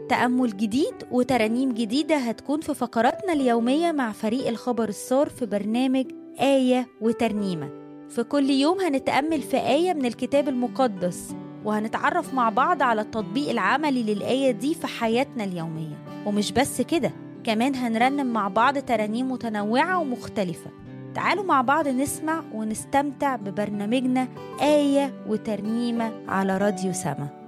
تأمل جديد وترانيم جديدة هتكون في فقراتنا اليومية مع فريق الخبر السار في برنامج آية وترنيمة في كل يوم هنتأمل في آية من الكتاب المقدس وهنتعرف مع بعض على التطبيق العملي للآية دي في حياتنا اليومية ومش بس كده كمان هنرنم مع بعض ترانيم متنوعة ومختلفة تعالوا مع بعض نسمع ونستمتع ببرنامجنا آية وترنيمة على راديو سما